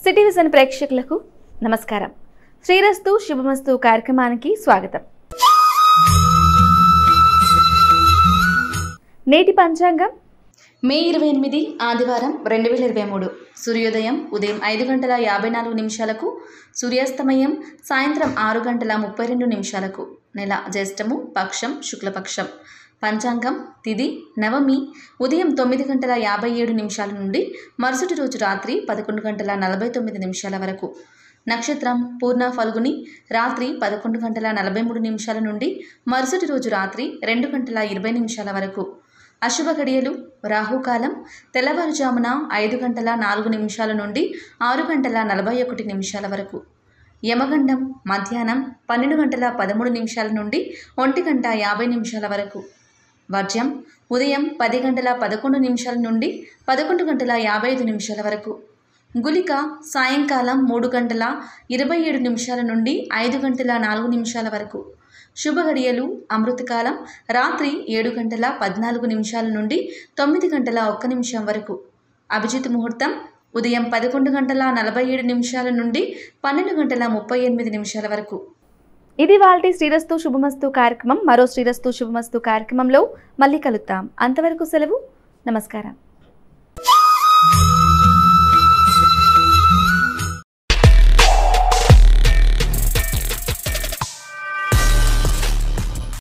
city vision ప్రేక్షకులకు నమస్కారం శ్రీరస్తు శుభమస్తు కార్యక్రమానికి స్వాగతం నేటి పంచాంగం మే ఇరవై ఎనిమిది ఆదివారం రెండు వేల ఇరవై మూడు సూర్యోదయం ఉదయం ఐదు గంటల యాభై నాలుగు నిమిషాలకు సూర్యాస్తమయం సాయంత్రం ఆరు గంటల ముప్పై రెండు నిమిషాలకు నెల జ్యేష్టము పక్షం శుక్లపక్షం పంచాంగం తిది నవమి ఉదయం తొమ్మిది గంటల యాభై ఏడు నిమిషాల నుండి మరుసటి రోజు రాత్రి పదకొండు గంటల నలభై తొమ్మిది నిమిషాల వరకు నక్షత్రం పూర్ణ ఫల్గుని రాత్రి పదకొండు గంటల నలభై మూడు నిమిషాల నుండి మరుసటి రోజు రాత్రి రెండు గంటల ఇరవై నిమిషాల వరకు అశుభ గడియలు రాహుకాలం తెల్లవారుజామున ఐదు గంటల నాలుగు నిమిషాల నుండి ఆరు గంటల నలభై ఒకటి నిమిషాల వరకు యమగండం మధ్యాహ్నం పన్నెండు గంటల పదమూడు నిమిషాల నుండి ఒంటి గంట యాభై నిమిషాల వరకు వర్జ్యం ఉదయం పది గంటల పదకొండు నిమిషాల నుండి పదకొండు గంటల యాభై ఐదు నిమిషాల వరకు గులిక సాయంకాలం మూడు గంటల ఇరవై ఏడు నిమిషాల నుండి ఐదు గంటల నాలుగు నిమిషాల వరకు శుభ గడియలు అమృతకాలం రాత్రి ఏడు గంటల పద్నాలుగు నిమిషాల నుండి తొమ్మిది గంటల ఒక్క నిమిషం వరకు అభిజిత్ ముహూర్తం ఉదయం పదకొండు గంటల నలభై ఏడు నిమిషాల నుండి పన్నెండు గంటల ముప్పై ఎనిమిది నిమిషాల వరకు ఇది వాళ్ళ శ్రీరస్తు శుభమస్తు కార్యక్రమం మరో శ్రీరస్తు శుభమస్తు కార్యక్రమంలో మళ్ళీ కలుద్దాం అంతవరకు సెలవు నమస్కారం